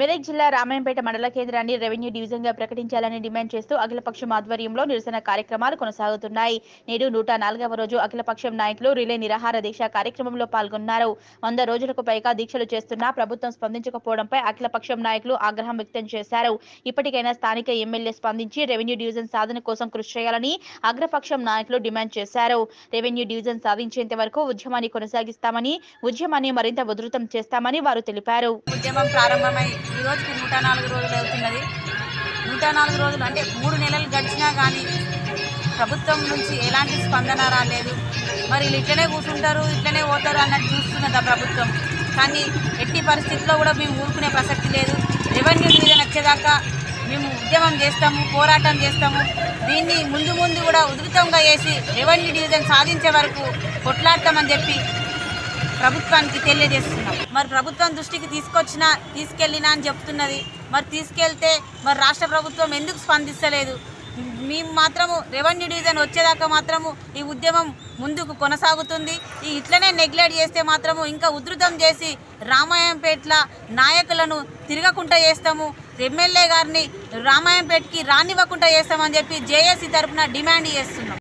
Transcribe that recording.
మెదక్ జిల్లా రామాయంపేట మండల కేంద్రాన్ని రెవెన్యూ డివిజన్ గా ప్రకటించాలని డిమాండ్ చేస్తూ అఖిలపక్షం ఆధ్వర్యంలో నిరసన కార్యక్రమాలు కొనసాగుతున్నాయి నేడు నూట నాలుగవ రోజు అఖిలపక్షం నాయకులు రిలే నిరాహార దీక్ష కార్యక్రమంలో పాల్గొన్నారు వంద రోజులకు పైగా దీక్షలు చేస్తున్నా ప్రభుత్వం స్పందించకపోవడంపై అఖిలపక్షం నాయకులు ఆగ్రహం వ్యక్తం చేశారు ఇప్పటికైనా స్థానిక ఎమ్మెల్యే స్పందించి రెవెన్యూ డివిజన్ సాధన కోసం కృషి చేయాలని అగ్రపక్షం నాయకులు డిమాండ్ చేశారు రెవెన్యూ డివిజన్ సాధించేంత వరకు ఉద్యమాన్ని కొనసాగిస్తామని ఉద్యమాన్ని మరింత ఉధృతం చేస్తామని వారు తెలిపారు ఉద్యమం ప్రారంభమై ఈ రోజుకి నూట నాలుగు రోజులు అవుతున్నది నూట నాలుగు రోజులు అంటే మూడు నెలలు గడిచినా కానీ ప్రభుత్వం నుంచి ఎలాంటి స్పందన రాలేదు మరి వీళ్ళు ఇట్లనే కూర్చుంటారు ఇట్లనే పోతారు అన్నట్టు చూస్తున్నది ఆ ప్రభుత్వం కానీ ఎట్టి పరిస్థితుల్లో కూడా మేము ఊరుకునే ప్రసక్తి లేదు రెవెన్యూ డివిజన్ వచ్చేదాకా మేము ఉద్యమం చేస్తాము పోరాటం చేస్తాము దీన్ని ముందు ముందు కూడా ఉధృతంగా చేసి రెవెన్యూ డివిజన్ సాధించే వరకు కొట్లాడతామని చెప్పి ప్రభుత్వానికి తెలియజేస్తున్నాం మరి ప్రభుత్వం దృష్టికి తీసుకొచ్చినా తీసుకెళ్ళినా అని చెప్తున్నది మరి తీసుకెళ్తే మరి రాష్ట్ర ప్రభుత్వం ఎందుకు స్పందిస్తలేదు మేము మాత్రము రెవెన్యూ డివిజన్ వచ్చేదాకా మాత్రము ఈ ఉద్యమం ముందుకు కొనసాగుతుంది ఈ ఇట్లనే నెగ్లెక్ట్ చేస్తే మాత్రము ఇంకా ఉధృతం చేసి రామాయంపేట్ల నాయకులను తిరగకుండా చేస్తాము ఎమ్మెల్యే గారిని రామాయంపేటకి రానివ్వకుండా చేస్తామని చెప్పి జేఏసీ తరఫున డిమాండ్ చేస్తున్నాం